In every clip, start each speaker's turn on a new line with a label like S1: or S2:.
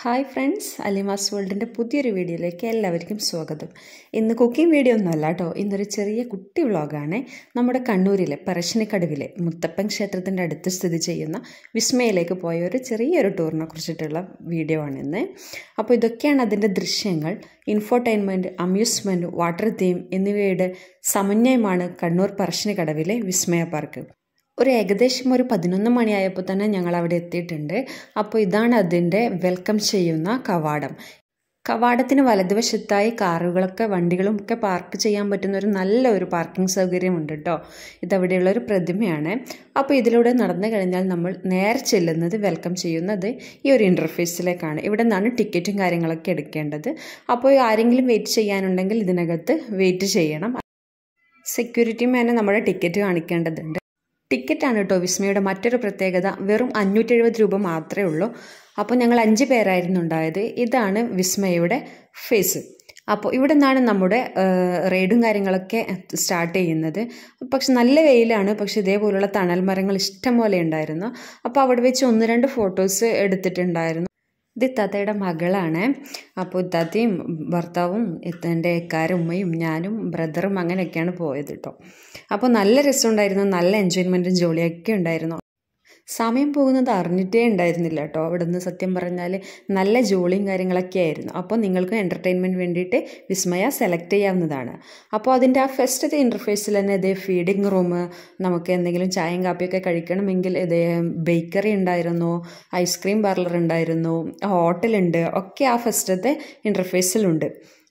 S1: hi friends അലിമാസ് വേൾഡിൻ്റെ പുതിയൊരു വീഡിയോയിലേക്ക് എല്ലാവർക്കും സ്വാഗതം ഇന്ന് കുക്കിംഗ് വീഡിയോ ഒന്നുമല്ല കേട്ടോ ഇന്നൊരു ചെറിയ കുട്ടി വ്ളോഗാണ് നമ്മുടെ കണ്ണൂരിലെ പറശ്ശിനിക്കടവിലെ മുത്തപ്പൻ ക്ഷേത്രത്തിൻ്റെ അടുത്ത് സ്ഥിതി ചെയ്യുന്ന വിസ്മയിലേക്ക് പോയ ഒരു ചെറിയൊരു ടൂറിനെ കുറിച്ചിട്ടുള്ള വീഡിയോ ആണ് ഇന്ന് അപ്പോൾ ഇതൊക്കെയാണ് അതിൻ്റെ ദൃശ്യങ്ങൾ ഇൻഫോർടൈൻമെൻറ്റ് അമ്യൂസ്മെൻറ്റ് വാട്ടർ തീം എന്നിവയുടെ സമന്വയമാണ് കണ്ണൂർ പറശ്ശിനിക്കടവിലെ വിസ്മയ പാർക്ക് ഒരു ഏകദേശം ഒരു പതിനൊന്ന് മണിയായപ്പോൾ തന്നെ ഞങ്ങൾ അവിടെ എത്തിയിട്ടുണ്ട് അപ്പോൾ ഇതാണ് അതിൻ്റെ വെൽക്കം ചെയ്യുന്ന കവാടം കവാടത്തിന് വലതുവശത്തായി കാറുകളൊക്കെ വണ്ടികളും ഒക്കെ പാർക്ക് ചെയ്യാൻ പറ്റുന്ന ഒരു നല്ല ഒരു പാർക്കിംഗ് സൗകര്യമുണ്ട് കേട്ടോ ഇതവിടെയുള്ള ഒരു പ്രതിമയാണ് അപ്പോൾ ഇതിലൂടെ നടന്നു കഴിഞ്ഞാൽ നമ്മൾ നേരെ ചെല്ലുന്നത് വെൽക്കം ചെയ്യുന്നത് ഈ ഒരു ഇൻ്റർഫേസിലേക്കാണ് ഇവിടെ നിന്നാണ് ടിക്കറ്റും കാര്യങ്ങളൊക്കെ എടുക്കേണ്ടത് അപ്പോൾ ആരെങ്കിലും വെയിറ്റ് ചെയ്യാനുണ്ടെങ്കിൽ ഇതിനകത്ത് വെയിറ്റ് ചെയ്യണം സെക്യൂരിറ്റി മാനെ നമ്മുടെ ടിക്കറ്റ് കാണിക്കേണ്ടതുണ്ട് ടിക്കറ്റാണ് കേട്ടോ വിസ്മയുടെ മറ്റൊരു പ്രത്യേകത വെറും അഞ്ഞൂറ്റി എഴുപത് രൂപ മാത്രമേ ഉള്ളൂ അപ്പോൾ ഞങ്ങൾ അഞ്ച് പേരായിരുന്നു ഉണ്ടായത് ഇതാണ് വിസ്മയുടെ ഫേസ് അപ്പോൾ ഇവിടെ നിന്നാണ് നമ്മുടെ റൈഡും കാര്യങ്ങളൊക്കെ സ്റ്റാർട്ട് ചെയ്യുന്നത് പക്ഷെ നല്ല വെയിലാണ് പക്ഷെ ഇതേപോലുള്ള തണൽ മരങ്ങൾ ഇഷ്ടം പോലെ ഉണ്ടായിരുന്നു അപ്പോൾ അവിടെ വെച്ച് ഒന്ന് രണ്ട് ഫോട്ടോസ് എടുത്തിട്ടുണ്ടായിരുന്നു ഇത് ഇത്താത്തയുടെ മകളാണ് അപ്പോൾ ഇത്താത്തയും ഭർത്താവും എൻ്റെ എക്കാരും ഉമ്മയും ഞാനും ബ്രദറും അങ്ങനെയൊക്കെയാണ് പോയത് കേട്ടോ അപ്പോൾ നല്ല രസമുണ്ടായിരുന്നു നല്ല എൻജോയ്മെൻറ്റും ജോലിയൊക്കെ ഉണ്ടായിരുന്നു സമയം പോകുന്നത് അറിഞ്ഞിട്ടേ ഉണ്ടായിരുന്നില്ല കേട്ടോ അവിടെ നിന്ന് സത്യം പറഞ്ഞാൽ നല്ല ജോലിയും കാര്യങ്ങളൊക്കെ ആയിരുന്നു അപ്പോൾ നിങ്ങൾക്ക് എൻ്റർടൈൻമെൻറ്റ് വേണ്ടിയിട്ട് വിസ്മയ സെലക്ട് ചെയ്യാവുന്നതാണ് അപ്പോൾ അതിൻ്റെ ആ ഫസ്റ്റത്തെ ഇൻ്റർഫേസിൽ തന്നെ ഇതേ ഫീഡിങ് റൂം നമുക്ക് എന്തെങ്കിലും ചായയും കാപ്പിയൊക്കെ കഴിക്കണമെങ്കിൽ ഇതേ ബേക്കറി ഉണ്ടായിരുന്നു ഐസ്ക്രീം പാർലർ ഉണ്ടായിരുന്നു ഹോട്ടലുണ്ട് ഒക്കെ ആ ഫസ്റ്റത്തെ ഇൻ്റർഫേസിലുണ്ട്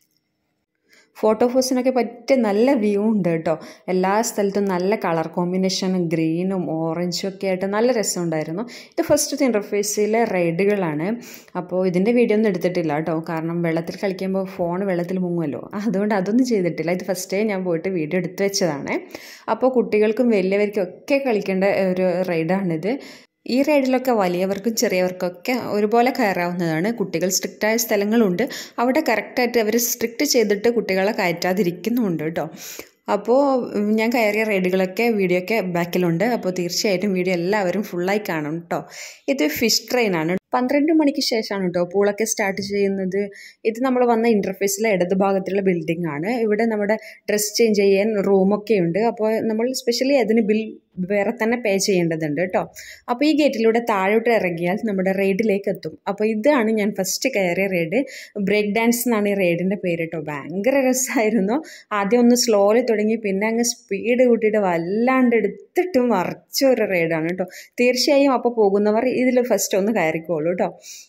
S1: ഫോട്ടോ ഫോസിനൊക്കെ പറ്റിയ നല്ല വ്യൂ ഉണ്ട് കേട്ടോ എല്ലാ സ്ഥലത്തും നല്ല കളർ കോമ്പിനേഷൻ ഗ്രീനും ഓറഞ്ചും ഒക്കെ ആയിട്ട് നല്ല രസമുണ്ടായിരുന്നു ഇത് ഫസ്റ്റ് ഇൻ്റർഫേസിലെ റൈഡുകളാണ് അപ്പോൾ ഇതിൻ്റെ വീഡിയോ ഒന്നും എടുത്തിട്ടില്ല കേട്ടോ കാരണം വെള്ളത്തിൽ കളിക്കുമ്പോൾ ഫോൺ വെള്ളത്തിൽ മുങ്ങുമല്ലോ അതുകൊണ്ട് അതൊന്നും ചെയ്തിട്ടില്ല ഇത് ഫസ്റ്റേ ഞാൻ പോയിട്ട് വീഡിയോ എടുത്തു വെച്ചതാണ് അപ്പോൾ കുട്ടികൾക്കും വലിയവർക്കും ഒക്കെ കളിക്കേണ്ട ഒരു റൈഡാണിത് ഈ റൈഡിലൊക്കെ വലിയവർക്കും ചെറിയവർക്കൊക്കെ ഒരുപോലെ കയറാവുന്നതാണ് കുട്ടികൾ സ്ട്രിക്റ്റായ സ്ഥലങ്ങളുണ്ട് അവിടെ കറക്റ്റായിട്ട് അവർ സ്ട്രിക്റ്റ് ചെയ്തിട്ട് കുട്ടികളെ കയറ്റാതിരിക്കുന്നുമുണ്ട് കേട്ടോ അപ്പോൾ ഞാൻ കയറിയ റൈഡുകളൊക്കെ വീഡിയോ ഒക്കെ ബാക്കിലുണ്ട് അപ്പോൾ തീർച്ചയായിട്ടും വീഡിയോ എല്ലാവരും ഫുള്ളായി കാണും കേട്ടോ ഇത് ഫിഷ് ട്രെയിനാണ് പന്ത്രണ്ട് മണിക്ക് ശേഷമാണ് കേട്ടോ പൂളൊക്കെ സ്റ്റാർട്ട് ചെയ്യുന്നത് ഇത് നമ്മൾ വന്ന ഇൻ്റർഫേസിലെ ഇടത് ഭാഗത്തുള്ള ബിൽഡിംഗ് ആണ് ഇവിടെ നമ്മുടെ ഡ്രസ്സ് ചേഞ്ച് ചെയ്യാൻ റൂമൊക്കെ ഉണ്ട് അപ്പോൾ നമ്മൾ സ്പെഷ്യലി അതിന് ബിൽ വേറെ തന്നെ പേ ചെയ്യേണ്ടതുണ്ട് കേട്ടോ അപ്പോൾ ഈ ഗേറ്റിലൂടെ താഴോട്ട് ഇറങ്ങിയാൽ നമ്മുടെ റൈഡിലേക്ക് എത്തും അപ്പോൾ ഇതാണ് ഞാൻ ഫസ്റ്റ് കയറിയ റൈഡ് ബ്രേക്ക് ഡാൻസ് എന്നാണ് ഈ റൈഡിൻ്റെ പേര് കേട്ടോ ഭയങ്കര രസമായിരുന്നു ആദ്യം ഒന്ന് സ്ലോയിൽ തുടങ്ങി പിന്നെ അങ്ങ് സ്പീഡ് കൂട്ടിയിട്ട് വല്ലാണ്ട് എടുത്തിട്ട് മറിച്ച ഒരു റൈഡാണ് കേട്ടോ തീർച്ചയായും അപ്പോൾ പോകുന്നവർ ഇതിൽ ഫസ്റ്റ് ഒന്ന് കയറിക്കോളൂ കേട്ടോ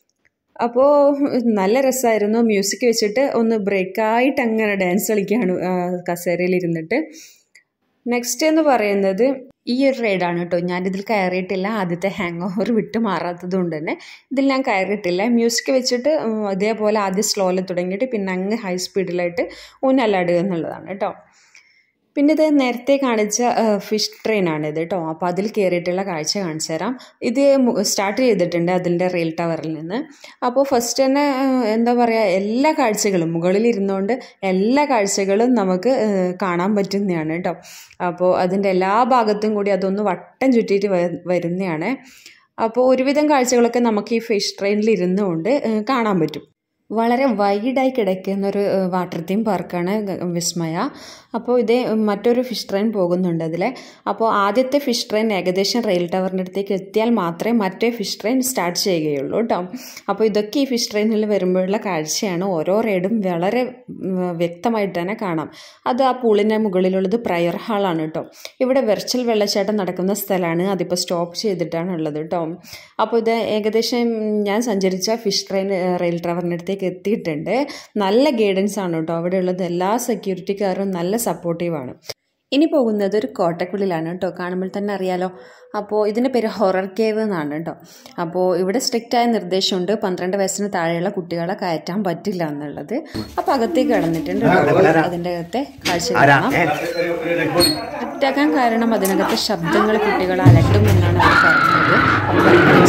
S1: അപ്പോൾ നല്ല രസമായിരുന്നു മ്യൂസിക് വെച്ചിട്ട് ഒന്ന് ബ്രേക്കായിട്ട് അങ്ങനെ ഡാൻസ് കളിക്കുകയാണ് കസേരയിൽ ഇരുന്നിട്ട് നെക്സ്റ്റ് എന്ന് പറയുന്നത് ഈ ഒരു റൈഡാണ് കേട്ടോ ഞാനിതിൽ കയറിയിട്ടില്ല ആദ്യത്തെ ഹാങ് ഓവർ വിട്ട് മാറാത്തത് കൊണ്ട് തന്നെ ഇതിൽ ഞാൻ കയറിയിട്ടില്ല മ്യൂസിക് വെച്ചിട്ട് ഇതേപോലെ ആദ്യം സ്ലോയിൽ തുടങ്ങിയിട്ട് പിന്നെ അങ്ങ് ഹൈ സ്പീഡിലായിട്ട് ഊന്നല്ലാടുക എന്നുള്ളതാണ് കേട്ടോ പിന്നെ ഇത് നേരത്തെ കാണിച്ച ഫിഷ് ട്രെയിനാണ് ഇത് കേട്ടോ അപ്പോൾ അതിൽ കയറിയിട്ടുള്ള കാഴ്ച കാണിച്ചു തരാം ഇത് സ്റ്റാർട്ട് ചെയ്തിട്ടുണ്ട് അതിൻ്റെ റെയിൽ ടവറിൽ നിന്ന് അപ്പോൾ ഫസ്റ്റ് തന്നെ എന്താ പറയുക എല്ലാ കാഴ്ചകളും മുകളിൽ ഇരുന്നുകൊണ്ട് എല്ലാ കാഴ്ചകളും നമുക്ക് കാണാൻ പറ്റുന്നതാണ് കേട്ടോ അപ്പോൾ അതിൻ്റെ എല്ലാ ഭാഗത്തും കൂടി അതൊന്ന് വട്ടം ചുറ്റിയിട്ട് വരുന്നതാണ് അപ്പോൾ ഒരുവിധം കാഴ്ചകളൊക്കെ നമുക്ക് ഈ ഫിഷ് ട്രെയിനിൽ ഇരുന്നുകൊണ്ട് കാണാൻ പറ്റും വളരെ വൈഡായി കിടക്കുന്ന ഒരു വാട്ടർ തീം പാർക്കാണ് വിസ്മയ അപ്പോൾ ഇതേ മറ്റൊരു ഫിഷ് ട്രെയിൻ പോകുന്നുണ്ട് അതിൽ അപ്പോൾ ആദ്യത്തെ ഫിഷ് ട്രെയിൻ ഏകദേശം റെയിൽ ടവറിൻ്റെ അടുത്തേക്ക് എത്തിയാൽ മാത്രമേ മറ്റേ ഫിഷ് ട്രെയിൻ സ്റ്റാർട്ട് ചെയ്യുകയുള്ളൂ കേട്ടോ അപ്പോൾ ഇതൊക്കെ ഈ ഫിഷ് ട്രെയിനിൽ വരുമ്പോഴുള്ള കാഴ്ചയാണ് ഓരോ റൈഡും വളരെ വ്യക്തമായിട്ട് തന്നെ കാണാം അത് ആ പൂളിൻ്റെ മുകളിലുള്ളത് പ്രയർ ഹാളാണ് കേട്ടോ ഇവിടെ വെർച്വൽ വെള്ളച്ചാട്ടം നടക്കുന്ന സ്ഥലമാണ് അതിപ്പോൾ സ്റ്റോപ്പ് ചെയ്തിട്ടാണ് ഉള്ളത് കേട്ടോ അപ്പോൾ ഇത് ഏകദേശം ഞാൻ സഞ്ചരിച്ച ഫിഷ് ട്രെയിൻ റെയിൽ ടവറിൻ്റെ അടുത്തേക്ക് എത്തിയിട്ടുണ്ട് നല്ല ഗൈഡൻസ് ആണ് കേട്ടോ അവിടെയുള്ളത് എല്ലാ സെക്യൂരിറ്റിക്കാരും നല്ല സപ്പോർട്ടീവാണ് ഇനി പോകുന്നത് ഒരു കോട്ടക്കുള്ളിലാണ് കേട്ടോ കാണുമ്പോൾ തന്നെ അറിയാലോ അപ്പോൾ ഇതിൻ്റെ പേര് ഹൊറർ കേവ് എന്നാണ് കേട്ടോ അപ്പോൾ ഇവിടെ സ്ട്രിക്റ്റായ നിർദ്ദേശമുണ്ട് പന്ത്രണ്ട് വയസ്സിന് താഴെയുള്ള കുട്ടികളെ കയറ്റാൻ പറ്റില്ല എന്നുള്ളത് അപ്പോൾ അകത്തേക്ക് കടന്നിട്ടുണ്ട് അതിൻ്റെ അകത്തെ കാഴ്ച കാണാം സ്ട്രിക്റ്റാക്കാൻ കാരണം അതിനകത്തെ ശബ്ദങ്ങൾ കുട്ടികളെ അലട്ടും എന്നാണ് അവർ പറഞ്ഞത് അപ്പോൾ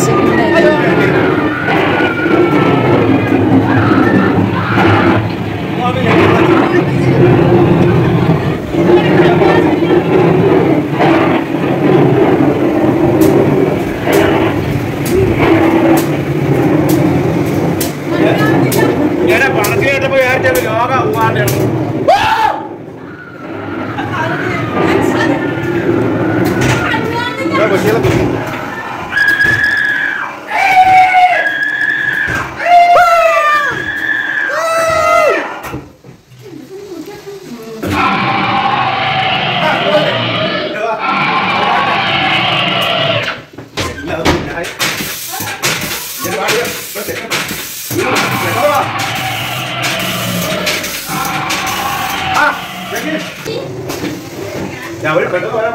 S2: ഒരു പെട്ടെന്ന് വരാൻ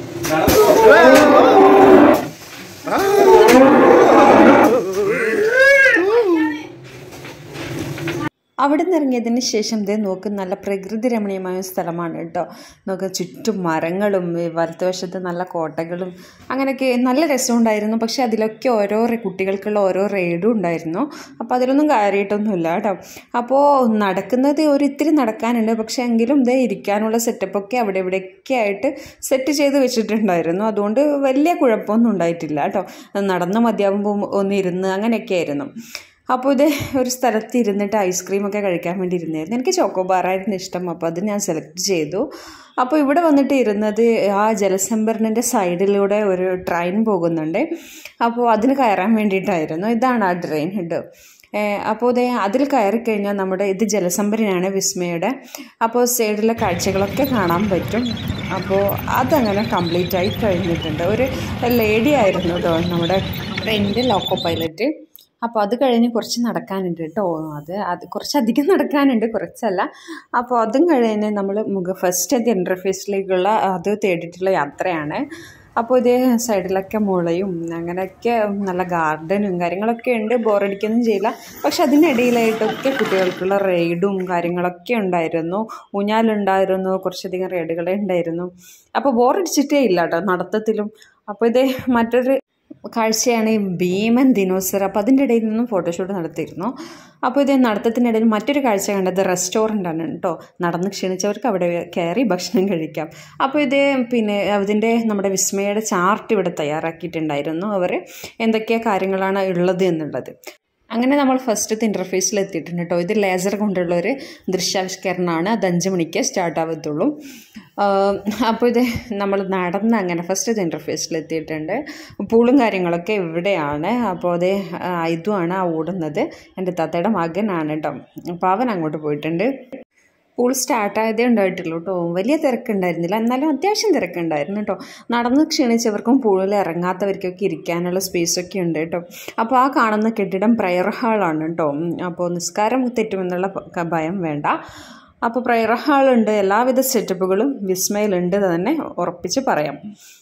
S1: അവിടെ നിന്ന് ഇറങ്ങിയതിന് ശേഷം ദേ നോക്ക് നല്ല പ്രകൃതി രമണീയമായ ഒരു സ്ഥലമാണ് കേട്ടോ നോക്ക് ചുറ്റും മരങ്ങളും ഈ വലത്തുവശത്ത് നല്ല കോട്ടകളും അങ്ങനെയൊക്കെ നല്ല രസമുണ്ടായിരുന്നു പക്ഷെ അതിലൊക്കെ ഓരോ റെ- കുട്ടികൾക്കുള്ള ഓരോ റൈഡും ഉണ്ടായിരുന്നു അപ്പോൾ അതിലൊന്നും കാര്യമായിട്ടൊന്നുമില്ല കേട്ടോ അപ്പോൾ നടക്കുന്നത് ഒരു ഇത്തിരി നടക്കാനുണ്ട് പക്ഷെ എങ്കിലും ഇതേ ഇരിക്കാനുള്ള സെറ്റപ്പൊക്കെ അവിടെ ഇവിടെയൊക്കെ ആയിട്ട് സെറ്റ് ചെയ്ത് വെച്ചിട്ടുണ്ടായിരുന്നു അതുകൊണ്ട് വലിയ കുഴപ്പമൊന്നും ഉണ്ടായിട്ടില്ല കേട്ടോ നടന്ന് മതിയാകുമ്പോൾ ഒന്ന് ഇരുന്ന് അങ്ങനെയൊക്കെ ആയിരുന്നു അപ്പോൾ ഇത് ഒരു സ്ഥലത്ത് ഇരുന്നിട്ട് ഐസ്ക്രീമൊക്കെ കഴിക്കാൻ വേണ്ടി ഇരുന്നായിരുന്നു എനിക്ക് ചോക്കോബാറായിരുന്നു ഇഷ്ടം അപ്പോൾ അത് ഞാൻ സെലക്ട് ചെയ്തു അപ്പോൾ ഇവിടെ വന്നിട്ട് ഇരുന്നത് ആ ജലസംഭരണിൻ്റെ സൈഡിലൂടെ ഒരു ട്രെയിൻ പോകുന്നുണ്ട് അപ്പോൾ അതിന് കയറാൻ വേണ്ടിയിട്ടായിരുന്നു ഇതാണ് ആ ട്രെയിൻ കേട്ടോ ഏഹ് അപ്പോൾ ഇതേ അതിൽ കയറി കഴിഞ്ഞാൽ നമ്മുടെ ഇത് ജലസംഭരണിയാണ് വിസ്മയുടെ അപ്പോൾ സൈഡിലെ കാഴ്ചകളൊക്കെ കാണാൻ പറ്റും അപ്പോൾ അതങ്ങനെ കംപ്ലീറ്റ് ആയി കഴിഞ്ഞിട്ടുണ്ട് ഒരു ലേഡി ആയിരുന്നു കേട്ടോ നമ്മുടെ ട്രെയിനിൻ്റെ ലോക്കോ പൈലറ്റ് അപ്പോൾ അത് കഴിഞ്ഞ് കുറച്ച് നടക്കാനുണ്ട് കേട്ടോ അത് അത് കുറച്ചധികം നടക്കാനുണ്ട് കുറച്ചല്ല അപ്പോൾ അതും കഴിഞ്ഞ് നമ്മൾ മുഖ ഫസ്റ്റ് അത് ഇൻ്റർഫേസിലേക്കുള്ള അത് തേടിയിട്ടുള്ള യാത്രയാണ് അപ്പോൾ ഇതേ സൈഡിലൊക്കെ മുളയും അങ്ങനെയൊക്കെ നല്ല ഗാർഡനും കാര്യങ്ങളൊക്കെ ഉണ്ട് ബോറടിക്കൊന്നും ചെയ്യില്ല പക്ഷെ അതിനിടയിലായിട്ടൊക്കെ കുട്ടികൾക്കുള്ള റൈഡും കാര്യങ്ങളൊക്കെ ഉണ്ടായിരുന്നു ഊഞ്ഞാലുണ്ടായിരുന്നു കുറച്ചധികം റൈഡുകളെ ഉണ്ടായിരുന്നു അപ്പോൾ ബോറടിച്ചിട്ടേ ഇല്ല കേട്ടോ നടത്തത്തിലും അപ്പോൾ ഇതേ മറ്റൊരു കാഴ്ചയാണ് ഈ ഭീമൻ ദിനോസർ അപ്പോൾ അതിൻ്റെ ഇടയിൽ നിന്നും ഫോട്ടോഷൂട്ട് നടത്തിയിരുന്നു അപ്പോൾ ഇത് നടത്തത്തിനിടയിൽ മറ്റൊരു കാഴ്ച കണ്ടത് റെസ്റ്റോറൻ്റ് ആണ് കേട്ടോ നടന്ന് ക്ഷണിച്ചവർക്ക് അവിടെ കയറി ഭക്ഷണം കഴിക്കാം അപ്പോൾ ഇത് പിന്നെ അതിൻ്റെ നമ്മുടെ വിസ്മയുടെ ചാർട്ട് ഇവിടെ തയ്യാറാക്കിയിട്ടുണ്ടായിരുന്നു അവർ എന്തൊക്കെ കാര്യങ്ങളാണ് ഉള്ളത് എന്നുള്ളത് അങ്ങനെ നമ്മൾ ഫസ്റ്റത്തെ ഇൻ്റർഫേസിൽ എത്തിയിട്ടുണ്ട് കേട്ടോ ഇത് ലേസർ കൊണ്ടുള്ള ഒരു ദൃശ്യാവിഷ്കരണമാണ് അത് അഞ്ച് മണിക്ക് സ്റ്റാർട്ട് ആവത്തുള്ളൂ ആഹ് അപ്പോൾ ഇത് നമ്മൾ നടന്ന് അങ്ങനെ ഫസ്റ്റത്തെ ഇൻ്റർഫേസിൽ എത്തിയിട്ടുണ്ട് പൂളും കാര്യങ്ങളൊക്കെ ഇവിടെയാണ് അപ്പോൾ അത് ഇതുമാണ് ആ ഓടുന്നത് എൻ്റെ താത്തയുടെ മകനാണ് കേട്ടോ അപ്പോൾ അവൻ അങ്ങോട്ട് പോയിട്ടുണ്ട് പൂൾ സ്റ്റാർട്ടായതേ ഉണ്ടായിട്ടുള്ളൂ കേട്ടോ വലിയ തിരക്കുണ്ടായിരുന്നില്ല എന്നാലും അത്യാവശ്യം തിരക്കുണ്ടായിരുന്നു കേട്ടോ നടന്ന് ക്ഷണിച്ചവർക്കും പൂളിൽ ഇറങ്ങാത്തവർക്കൊക്കെ ഇരിക്കാനുള്ള സ്പേസൊക്കെ ഉണ്ട് കേട്ടോ അപ്പോൾ ആ കാണുന്ന കെട്ടിടം പ്രയർ ഹാളാണ് കേട്ടോ ഉം, അപ്പോൾ നിസ്കാരം തെറ്റുമെന്നുള്ള പ- ഭയം വേണ്ട അപ്പോൾ പ്രയർ ഹാളുണ്ട് എല്ലാവിധ സെറ്റപ്പുകളും വിസ്മയിലുണ്ട് തന്നെ ഉറപ്പിച്ച് പറയാം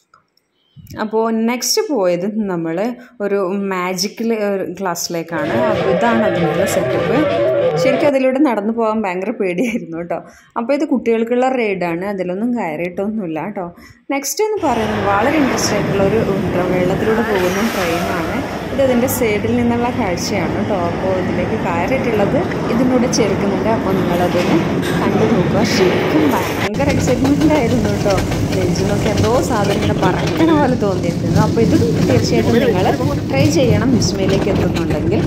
S1: അപ്പോൾ നെക്സ്റ്റ് പോയത് നമ്മൾ ഒരു മാജിക്കൽ ക്ലാസ്സിലേക്കാണ് അപ്പോൾ ഇതാണ് അതിനുള്ള സെറ്റപ്പ് ശരിക്കും അതിലൂടെ നടന്നു പോകാൻ ഭയങ്കര പേടിയായിരുന്നു കേട്ടോ അപ്പോൾ ഇത് കുട്ടികൾക്കുള്ള റൈഡാണ് അതിലൊന്നും കയറിയിട്ടൊന്നുമില്ല കേട്ടോ നെക്സ്റ്റ് എന്ന് പറയുന്നത് വളരെ ഇൻട്രസ്റ്റ് ആയിട്ടുള്ള ഒരു ഉണ്ട- വെള്ളത്തിലൂടെ പോകുന്ന ട്രെയിനാണ് ഇത് ഇതിൻ്റെ സൈഡിൽ നിന്നുള്ള കാഴ്ചയാണ് കേട്ടോ അപ്പോൾ ഇതിലേക്ക് കയറിയിട്ടുള്ളത് ഇതിനൂടെ ചേർക്കുന്നുണ്ട് അപ്പോൾ നിങ്ങളതൊന്ന് കണ്ടു നോക്കുക ശരിക്കും ഭയങ്കര എക്സൈറ്റ്മെൻ്റ് ആയിരുന്നു കേട്ടോ നെഞ്ചിനൊക്കെ എന്തോ സാധനം ഇങ്ങനെ പറക്കണ പോലെ തോന്നിയിരുന്നു അപ്പോൾ ഇത് തീർച്ചയായിട്ടും നിങ്ങൾ ട്രൈ ചെയ്യണം വിസ്മയിലേക്ക് എത്തുന്നുണ്ടെങ്കിൽ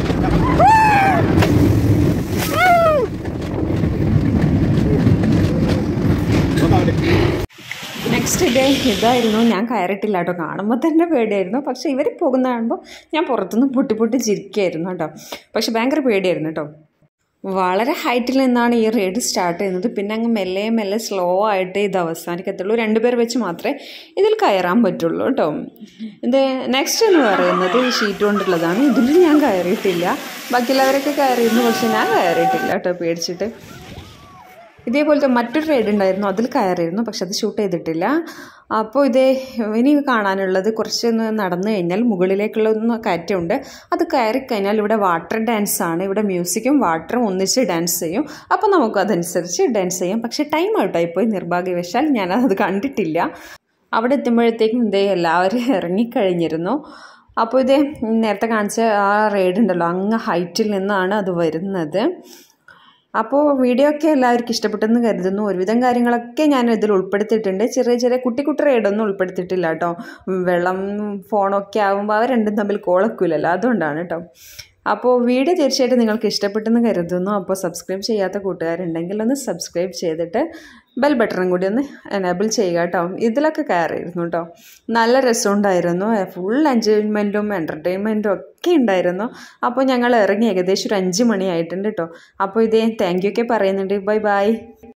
S1: നെക്സ്റ്റ് ഡേ ഇതായിരുന്നു ഞാൻ കയറിയിട്ടില്ല കേട്ടോ കാണുമ്പോൾ തന്നെ പേടിയായിരുന്നു പക്ഷേ ഇവർ പോകുന്ന കാണുമ്പോൾ ഞാൻ പുറത്തുനിന്ന് പൊട്ടി പൊട്ടി ചിരിക്കുകയായിരുന്നു കേട്ടോ പക്ഷെ ഭയങ്കര പേടിയായിരുന്നു കേട്ടോ വളരെ ഹൈറ്റിൽ നിന്നാണ് ഈ റൈഡ് സ്റ്റാർട്ട് ചെയ്യുന്നത് പിന്നെ അങ്ങ് മെല്ലെ മെല്ലെ സ്ലോ ആയിട്ട് ഇത് അവസാനിക്കത്തുള്ളൂ രണ്ടുപേർ വെച്ച് മാത്രമേ ഇതിൽ കയറാൻ പറ്റുള്ളൂ കേട്ടോ ഇത് നെക്സ്റ്റ് എന്ന് പറയുന്നത് ഈ ഷീറ്റ് കൊണ്ടുള്ളതാണ് ഇതിൽ ഞാൻ കയറിയിട്ടില്ല ബാക്കിയുള്ളവരൊക്കെ കയറിയിരുന്നു പക്ഷെ ഞാൻ കയറിയിട്ടില്ല കേട്ടോ പേടിച്ചിട്ട് ഇതേപോലത്തെ മറ്റൊരു റൈഡ് ഉണ്ടായിരുന്നു അതിൽ കയറിയിരുന്നു പക്ഷെ അത് ഷൂട്ട് ചെയ്തിട്ടില്ല അപ്പോൾ ഇതേ ഇനി കാണാനുള്ളത് കുറച്ചൊന്ന് നടന്നു കഴിഞ്ഞാൽ മുകളിലേക്കുള്ള ഒന്ന് കയറ്റമുണ്ട് അത് കയറി കഴിഞ്ഞാൽ ഇവിടെ വാട്ടർ ഡാൻസ് ആണ് ഇവിടെ മ്യൂസിക്കും വാട്ടറും ഒന്നിച്ച് ഡാൻസ് ചെയ്യും അപ്പോൾ നമുക്ക് അതനുസരിച്ച് ഡാൻസ് ചെയ്യാം പക്ഷേ ടൈം ഔട്ടായി പോയി നിർഭാഗ്യവശാൽ ഞാനത് കണ്ടിട്ടില്ല അവിടെ എത്തുമ്പോഴത്തേക്കും ഇതേ എല്ലാവരും ഇറങ്ങിക്കഴിഞ്ഞിരുന്നു അപ്പോൾ ഇതേ നേരത്തെ കാണിച്ച ആ റൈഡ് ഉണ്ടല്ലോ അങ്ങ് ഹൈറ്റിൽ നിന്നാണ് അത് വരുന്നത് അപ്പോൾ വീഡിയോ ഒക്കെ എല്ലാവർക്കും ഇഷ്ടപ്പെട്ടെന്ന് കരുതുന്നു ഒരുവിധം കാര്യങ്ങളൊക്കെ ഞാൻ ഇതിൽ ഉൾപ്പെടുത്തിയിട്ടുണ്ട് ചെറിയ ചെറിയ കുട്ടി കുട്ടി റൈഡൊന്നും ഉൾപ്പെടുത്തിയിട്ടില്ല കേട്ടോ വെള്ളം ഫോണൊക്കെ ആകുമ്പോൾ അവർ രണ്ടും തമ്മിൽ കോളക്കൂലല്ലോ അതുകൊണ്ടാണ് കേട്ടോ അപ്പോൾ വീഡിയോ തീർച്ചയായിട്ടും നിങ്ങൾക്ക് ഇഷ്ടപ്പെട്ടെന്ന് കരുതുന്നു അപ്പോൾ സബ്സ്ക്രൈബ് ചെയ്യാത്ത കൂട്ടുകാരുണ്ടെങ്കിൽ ഒന്ന് സബ്സ്ക്രൈബ് ചെയ്തിട്ട് ബെൽ ബട്ടണും കൂടി ഒന്ന് എനേബിൾ ചെയ്യുക കേട്ടോ ഇതിലൊക്കെ കയറിയിരുന്നു കേട്ടോ നല്ല രസമുണ്ടായിരുന്നു ഫുൾ എൻജോയ്മെൻറ്റും എൻ്റർടൈൻമെൻറ്റും ഒക്കെ ഉണ്ടായിരുന്നു അപ്പോൾ ഞങ്ങൾ ഇറങ്ങി ഏകദേശം ഒരു അഞ്ച് മണിയായിട്ടുണ്ട് കേട്ടോ അപ്പോൾ ഇതേ താങ്ക് യു ഒക്കെ പറയുന്നുണ്ട് ബൈ ബൈ